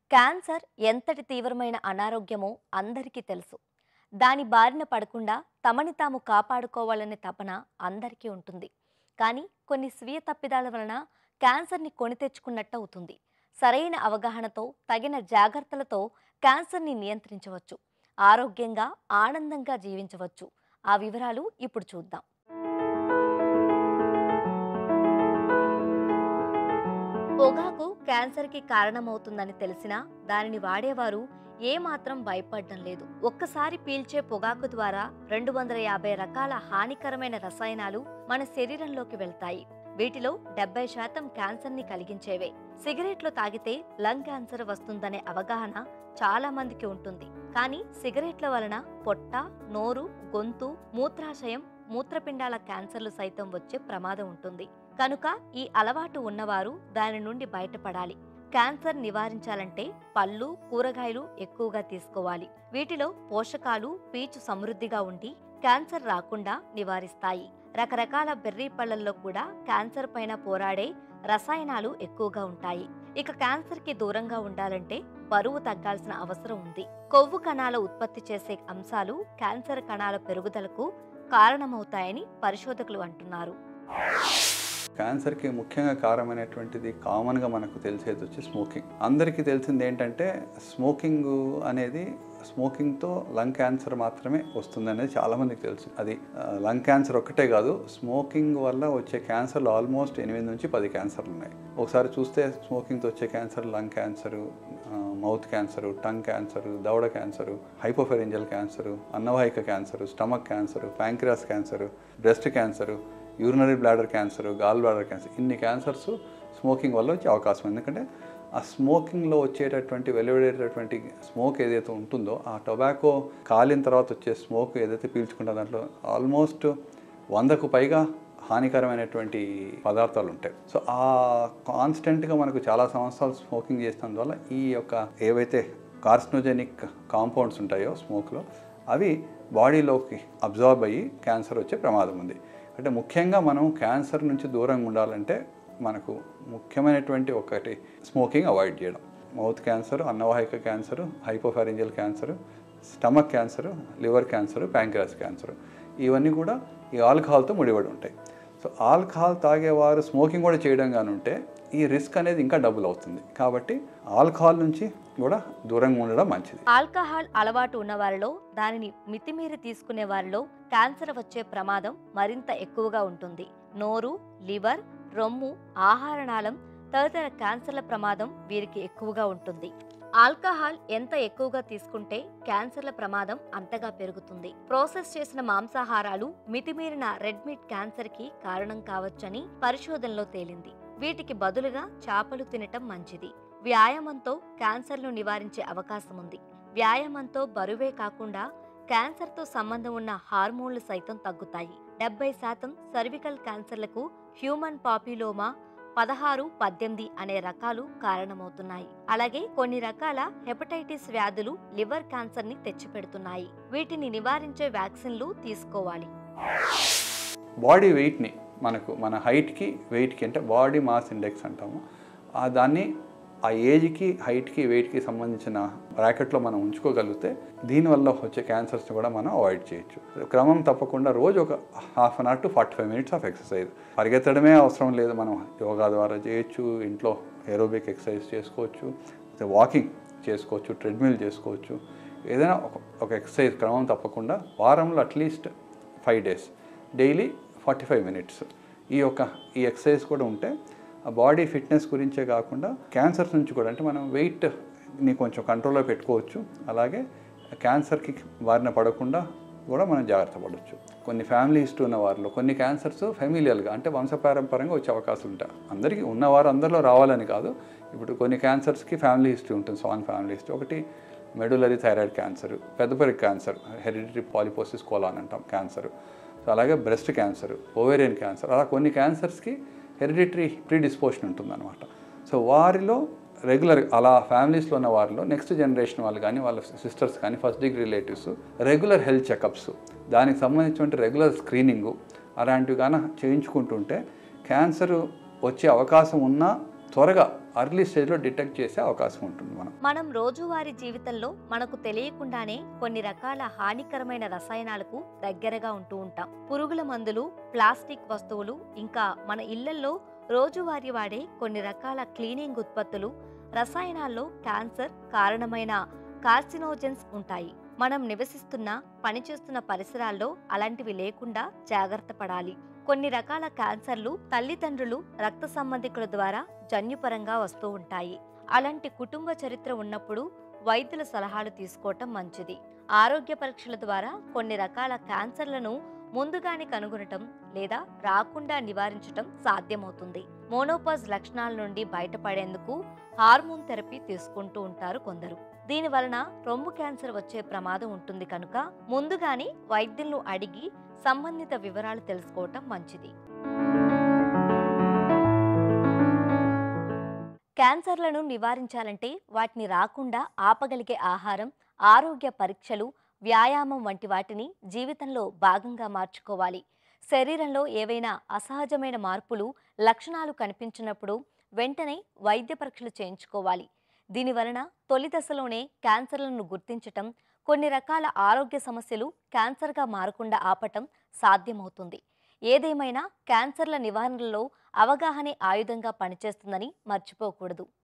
cancer ఎంతటి తీవ్రమైన అనారోగ్యమో అందరికీ తెలుసు దాని బారిన పడకుండా తమని తాము కాపాడుకోవాలనే తపన అందరికీ ఉంటుంది కానీ కొన్ని స్వీయ తప్పిదాల వలన క్యాన్సర్ని కొని తెచ్చుకున్నట్టు అవుతుంది సరైన అవగాహనతో తగిన జాగ్రత్తలతో క్యాన్సర్ని నియంత్రించవచ్చు ఆరోగ్యంగా ఆనందంగా జీవించవచ్చు ఆ వివరాలు ఇప్పుడు చూద్దాం పొగాకు క్యాన్సర్కి కారణమవుతుందని తెలిసినా దానిని వాడేవారు ఏమాత్రం భయపడడం లేదు ఒక్కసారి పీల్చే పొగాకు ద్వారా రెండు వందల యాభై రకాల హానికరమైన రసాయనాలు మన శరీరంలోకి వెళ్తాయి వీటిలో డెబ్బై శాతం క్యాన్సర్ని కలిగించేవే సిగరెట్లు తాగితే లంగ్ క్యాన్సర్ వస్తుందనే అవగాహన చాలా మందికి ఉంటుంది కానీ సిగరెట్ల వలన పొట్ట నోరు గొంతు మూత్రాశయం మూత్రపిండాల క్యాన్సర్లు సైతం వచ్చే ప్రమాదం ఉంటుంది కనుక ఈ అలవాటు ఉన్నవారు దాని నుండి బయటపడాలి క్యాన్సర్ నివారించాలంటే పళ్ళు కూరగాయలు ఎక్కువగా తీసుకోవాలి వీటిలో పోషకాలు పీచు సమృద్ధిగా ఉండి క్యాన్సర్ రాకుండా నివారిస్తాయి రకరకాల బెర్రీ పళ్ళల్లో కూడా క్యాన్సర్ పైన పోరాడే రసాయనాలు ఎక్కువగా ఉంటాయి ఇక క్యాన్సర్ కి దూరంగా ఉండాలంటే బరువు తగ్గాల్సిన అవసరం ఉంది కొవ్వు కణాల ఉత్పత్తి చేసే అంశాలు క్యాన్సర్ కణాల పెరుగుదలకు కారణమవుతాయని పరిశోధకులు అంటున్నారు క్యాన్సర్కి ముఖ్యంగా కారణమైనటువంటిది కామన్గా మనకు తెలిసేది వచ్చి స్మోకింగ్ అందరికీ తెలిసింది ఏంటంటే స్మోకింగ్ అనేది స్మోకింగ్తో లంగ్ క్యాన్సర్ మాత్రమే వస్తుంది అనేది చాలామందికి తెలుసు అది ఆ, లంగ్ క్యాన్సర్ ఒక్కటే కాదు స్మోకింగ్ వల్ల వచ్చే క్యాన్సర్లు ఆల్మోస్ట్ ఎనిమిది నుంచి పది క్యాన్సర్లు ఉన్నాయి ఒకసారి చూస్తే స్మోకింగ్తో వచ్చే cancer lung cancer mouth cancer tongue cancer దవడ క్యాన్సరు హైపోఫెరెంజల్ క్యాన్సరు అన్నవాహిక cancer stomach cancer pancreas cancer breast cancer urinary bladder cancer gall bladder cancer ఇన్ని క్యాన్సర్స్ స్మోకింగ్ వల్ల వచ్చే అవకాశం ఉంది ఎందుకంటే ఆ స్మోకింగ్లో వచ్చేటటువంటి వెలువడేటటువంటి స్మోక్ ఏదైతే ఉంటుందో ఆ టొబాకో కాలిన తర్వాత వచ్చే స్మోక్ ఏదైతే పీల్చుకుంటుందో దాంట్లో ఆల్మోస్ట్ వందకు పైగా హానికరమైనటువంటి పదార్థాలు ఉంటాయి సో ఆ కాన్స్టెంట్గా మనకు చాలా సంవత్సరాలు స్మోకింగ్ చేసినందువల్ల ఈ యొక్క ఏవైతే కార్సినోజెనిక్ కాంపౌండ్స్ ఉంటాయో స్మోక్లో అవి బాడీలోకి అబ్జార్బ్ అయ్యి క్యాన్సర్ వచ్చే ప్రమాదం ఉంది అంటే ముఖ్యంగా మనం క్యాన్సర్ నుంచి దూరంగా ఉండాలంటే మనకు ముఖ్యమైనటువంటి ఒకటి స్మోకింగ్ అవాయిడ్ చేయడం మౌత్ క్యాన్సర్ అన్నవాహిక cancer hypopharyngeal cancer stomach cancer liver cancer pancreas cancer ఇవన్నీ కూడా ఈ ఆల్కహాల్తో ముడిపడి ఉంటాయి సో ఆల్కహాల్ తాగేవారు స్మోకింగ్ కూడా చేయడం కానీ ఉంటే ఈ రిస్క్ అనేది ఇంకా డబుల్ అవుతుంది కాబట్టి ఆల్కహాల్ నుంచి కూడా దూరంగా ఉండడం మంచిది ఆల్కహాల్ అలవాటు ఉన్న వారిలో దానిని మితిమీరి తీసుకునే వారిలో క్యాన్సర్ వచ్చే ప్రమాదం మరింత ఎక్కువగా ఉంటుంది నోరు లివర్ రొమ్ము ఆహారనాళం తదితర క్యాన్సర్ల ప్రమాదం వీరికి ఎక్కువగా ఉంటుంది ఆల్కహాల్ ఎంత ఎక్కువగా తీసుకుంటే క్యాన్సర్ల ప్రమాదం అంతగా పెరుగుతుంది ప్రాసెస్ చేసిన మాంసాహారాలు మితిమీరిన రెడ్ మీట్ క్యాన్సర్ కి కారణం కావచ్చని పరిశోధనలో తేలింది వీటికి బదులుగా చేపలు తినటం మంచిది వ్యాయామంతో క్యాన్సర్ను నివారించే అవకాశం ఉంది వ్యాయామంతో బరువే కాకుండా క్యాన్సర్తో సంబంధం ఉన్న హార్మోన్లు సైతం తగ్గుతాయి డెబ్బై శాతం సర్వికల్ క్యాన్సర్లకు హ్యూమన్ పాపిలోమా పదహారు పద్దెనిమిది అనే రకాలు కారణమవుతున్నాయి అలాగే కొన్ని రకాల హెపటైటిస్ వ్యాధులు లివర్ క్యాన్సర్ ని తెచ్చిపెడుతున్నాయి వీటిని నివారించే వ్యాక్సిన్లు తీసుకోవాలి బాడీ వెయిట్ని మనకు మన హైట్కి వెయిట్కి అంటే బాడీ మాస్ ఇండెక్స్ అంటాము ఆ దాన్ని ఆ ఏజ్కి హైట్కి వెయిట్కి సంబంధించిన బ్రాకెట్లో మనం ఉంచుకోగలిగితే దీనివల్ల వచ్చే క్యాన్సర్స్ని కూడా మనం అవాయిడ్ చేయొచ్చు క్రమం తప్పకుండా రోజు ఒక half an hour to forty five minutes of exercise పరిగెత్తడమే అవసరం లేదు మనం యోగా ద్వారా చేయొచ్చు ఇంట్లో ఏరోబిక్ ఎక్సర్సైజ్ చేసుకోవచ్చు వాకింగ్ చేసుకోవచ్చు ట్రెడ్మిల్ చేసుకోవచ్చు ఏదైనా ఒక ఒక ఎక్సర్సైజ్ క్రమం తప్పకుండా వారంలో at least five days daily forty five minutes ఈ యొక్క ఈ ఎక్సర్సైజ్ కూడా ఉంటే ఆ బాడీ ఫిట్నెస్ గురించే కాకుండా క్యాన్సర్స్ నుంచి కూడా అంటే మనం వెయిట్ని కొంచెం కంట్రోల్లో పెట్టుకోవచ్చు అలాగే క్యాన్సర్కి బారిన పడకుండా కూడా మనం జాగ్రత్త పడవచ్చు కొన్ని ఫ్యామిలీ హిస్టరీ ఉన్న వారిలో కొన్ని క్యాన్సర్స్ ఫెమిలియల్గా అంటే వంశపారంపరంగా వచ్చే అవకాశం ఉంటాయి అందరికీ ఉన్నవారు అందరిలో రావాలని కాదు ఇప్పుడు కొన్ని క్యాన్సర్స్కి ఫ్యామిలీ హిస్టరీ ఉంటుంది సాన్ ఫ్యామిలీ హిస్టరీ ఒకటి మెడులరీ థైరాయిడ్ క్యాన్సర్ పెద్దపరి క్యాన్సర్ హెరిడిటరీ పాలిపోసిస్ కోలాన్ అంటాం క్యాన్సర్ సో అలాగే బ్రెస్ట్ క్యాన్సర్ ఓవేరియన్ క్యాన్సర్ అలా కొన్ని క్యాన్సర్స్కి హెరిడిటరీ ప్రీడిస్పోషన్ ఉంటుందన్నమాట సో వారిలో రెగ్యులర్ అలా ఫ్యామిలీస్లో ఉన్న వారిలో నెక్స్ట్ జనరేషన్ వాళ్ళు కానీ వాళ్ళ సిస్టర్స్ కానీ first degree relatives regular health checkups దానికి సంబంధించిన రెగ్యులర్ స్క్రీనింగు అలాంటివి కానీ చేయించుకుంటుంటే క్యాన్సర్ వచ్చే అవకాశం ఉన్నా త్వరగా అర్లీ స్టేజ్లో డిటెక్ట్ చేసే అవకాశం ఉంటుంది మనం మనం రోజువారీ జీవితంలో మనకు తెలియకుండానే కొన్ని రకాల హానికరమైన రసాయనాలకు దగ్గరగా ఉంటూ ఉంటాం పురుగుల మందులు ప్లాస్టిక్ వస్తువులు ఇంకా మన ఇళ్లల్లో రోజువారీ వాడే కొన్ని రకాల క్లీనింగ్ ఉత్పత్తులు రసాయనాల్లో క్యాన్సర్ కారణమైన కార్సినోజెన్స్ ఉంటాయి మనం నివసిస్తున్న పనిచేస్తున్న పరిసరాల్లో అలాంటివి లేకుండా జాగ్రత్త పడాలి కొన్ని రకాల క్యాన్సర్లు తల్లిదండ్రులు రక్త సంబంధికుల ద్వారా జన్యుపరంగా వస్తూ ఉంటాయి అలాంటి కుటుంబ చరిత్ర ఉన్నప్పుడు వైద్యుల సలహాలు తీసుకోవటం మంచిది ఆరోగ్య పరీక్షల ద్వారా కొన్ని రకాల క్యాన్సర్లను ముందుగానే కనుగొనటం లేదా రాకుండా నివారించటం సాధ్యమవుతుంది మోనోపాజ్ లక్షణాల నుండి బయటపడేందుకు హార్మోన్ థెరపీ తీసుకుంటూ ఉంటారు కొందరు దీని వలన రొమ్ము క్యాన్సర్ వచ్చే ప్రమాదం ఉంటుంది కనుక ముందుగానే వైద్యులను అడిగి సంబంధిత వివరాలు తెలుసుకోవటం మంచిది క్యాన్సర్లను నివారించాలంటే వాటిని రాకుండా ఆపగలిగే ఆహారం ఆరోగ్య పరీక్షలు వ్యాయామం వంటి వాటిని జీవితంలో భాగంగా మార్చుకోవాలి శరీరంలో ఏవైనా అసహజమైన మార్పులు లక్షణాలు కనిపించినప్పుడు వెంటనే వైద్య పరీక్షలు చేయించుకోవాలి దీనివలన తొలి దశలోనే క్యాన్సర్లను గుర్తించటం కొన్ని రకాల ఆరోగ్య సమస్యలు క్యాన్సర్గా మారకుండా ఆపటం సాధ్యమవుతుంది ఏదేమైనా క్యాన్సర్ల నివారణలో అవగాహనే ఆయుధంగా పనిచేస్తుందని మర్చిపోకూడదు